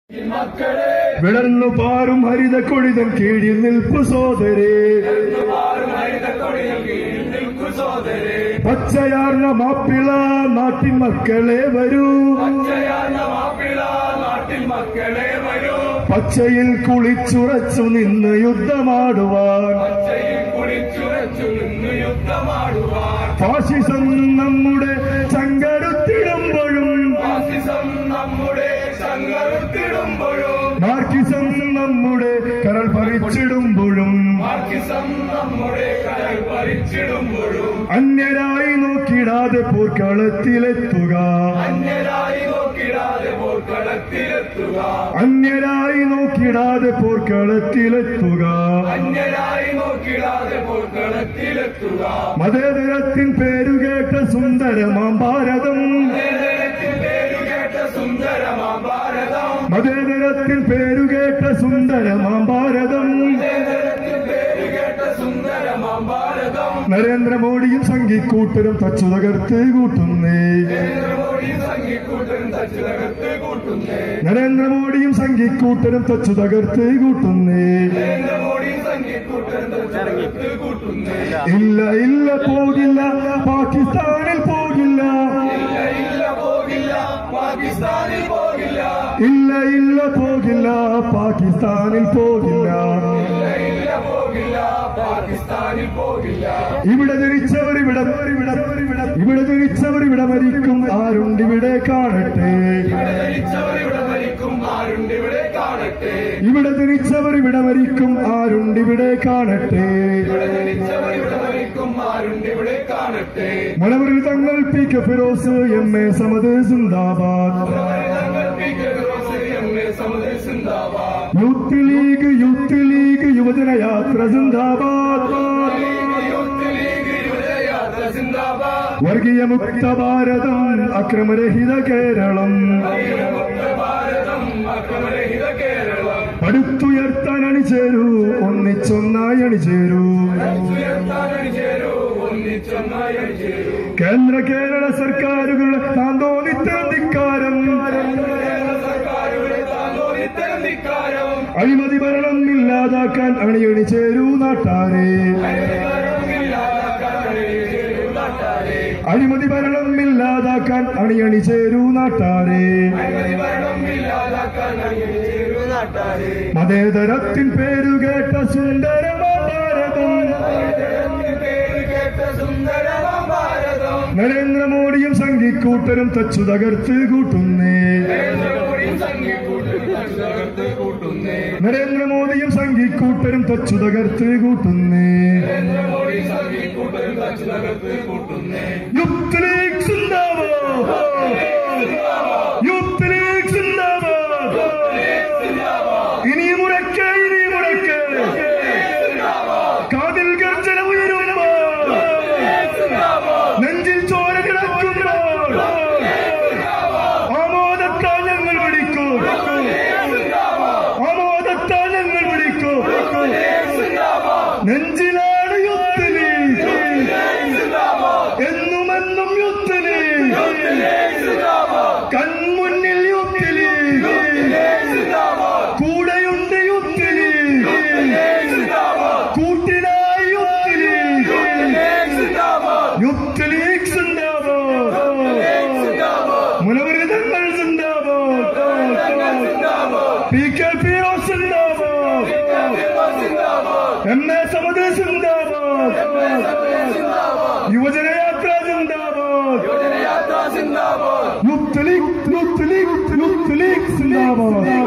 വിടർന്നു പാറും ഹരിത കൊടിതൻ കീഴിൽ നിൽപ്പു സോദരേ പച്ചയാർന്ന മാപ്പിള നാട്ടിൻ മക്കളെ വരൂ പച്ചയിൽ കുളിച്ചുറച്ചു നിന്ന് യുദ്ധമാടുവാൻ ഫാഷിസം നമ്മുടെ ചങ്കരുത്തിടുമ്പോഴും മാർക്കിസം നമ്മുടെ കരൾ പറിച്ചിടുമ്പോഴും അന്യരായി നോക്കിടാതെ പോർക്കളത്തിലെത്തുക അന്യരായി നോക്കിടാതെ പോർക്കളത്തിലെത്തുക മതേതരത്തിൻ പേരുകേട്ട സുന്ദരമാം ഭാരതം മതേതരത്തിൻ പേരുകേട്ട സുന്ദരമാം ഭാരതം നരേന്ദ്രമോദിയും സംഘിക്കൂട്ടരും തച്ചു തകർത്ത് കൂട്ടുന്നേ നരേന്ദ്രമോദിയും സംഘിക്കൂട്ടരും തച്ചു തകർത്ത് കൂട്ടുന്നേ ഇല്ല ഇല്ല പോകില്ല പാകിസ്ഥാനിൽ പോകില്ല ഇല്ല ഇല്ല പോകില്ല പാകിസ്ഥാനിൽ പോകില്ല ഇവിടെ ജനിച്ചവർ ഇവിടെ ഇവിടെ ഇവിടെ ഇവിടെ ജനിച്ചവർ ഇവിടെ മരിക്കും ആരുണ്ടിവിടെ കാണട്ടെ ഇവിടെ ജനിച്ചവർ ഇവിടെ മരിക്കും ആരുണ്ടിവിടെ കാണട്ടെ മലവരിൽ Thangal P K Firos M A Samad സിന്ദാബാദ് യൂത്ത് ലീഗ് യൂത്ത് ലീഗ് യുവജന യാത്ര സിന്ദാബാദ് വർഗീയ മുക്ത ഭാരതം അക്രമരഹിത കേരളം പടുത്തുയർത്താൻ അണിചേരൂ ഒന്നിച്ചൊന്നായി അണിചേരൂ കേന്ദ്ര കേരള സർക്കാരുകളുടെ താന്തോന്നിത്തരം ധിക്കാരം അഴിമതി ഭരണം ഇല്ലാതാക്കാൻ അണിയണി ചേരൂ നാട്ടാരെ അഴിമതി ഭരണം ഇല്ലാതാക്കാൻ അണിയണി ചേരൂ നാട്ടാരെ മതേതരത്തിൻ പേരുകേട്ട സുന്ദരമാ ഭാരതം നരേന്ദ്രമോദിയും സംഘിക്കൂട്ടരും തച്ചു തകർത്ത് കൂട്ടുന്നേ നരേന്ദ്രമോദിയും സംഘിക്കൂട്ടരും തച്ചു തകർത്ത് കൂട്ടുന്നേ യൂത്ത് ലീഗ് സിന്ദാബാദ് യൂത്ത് ലീഗ് സിന്ദാബാദ് ഇനി മുറക്കെ ഇനി മുറക്കെ കാതിൽ ഗർജന ഉയരുമ്പോൾ നെഞ്ചിൽ ചോര കിടക്കുമ്പോൾ ആമോദത്താൽ ഞങ്ങൾ വിളിക്കും ആമോദത്താൽ ഞങ്ങൾ വിളിക്കും നെഞ്ചിലാണ് യുദ്ധ ലീഗ് എന്നുമെന്നും യുദ്ധ ലീഗ് കൺമുന്നിൽ യുദ്ധ ലീഗ് കൂടെയുണ്ട് യുദ്ധ ലീഗ് കൂട്ടിനായി യുദ്ധ ലീഗ് യുദ്ധ ലീഗ് സിന്ദാബാദ് മുനവരിതങ്ങൾ സിന്ദാബാദ് പി കെ പി ഒ സിന്ദാബാദ് എം എ സമദ് സിന്ദാബാദ് യുവജനയാത്ര സിന്ദാബാദ് youth league youth league youth league സിന്ദാബാദ്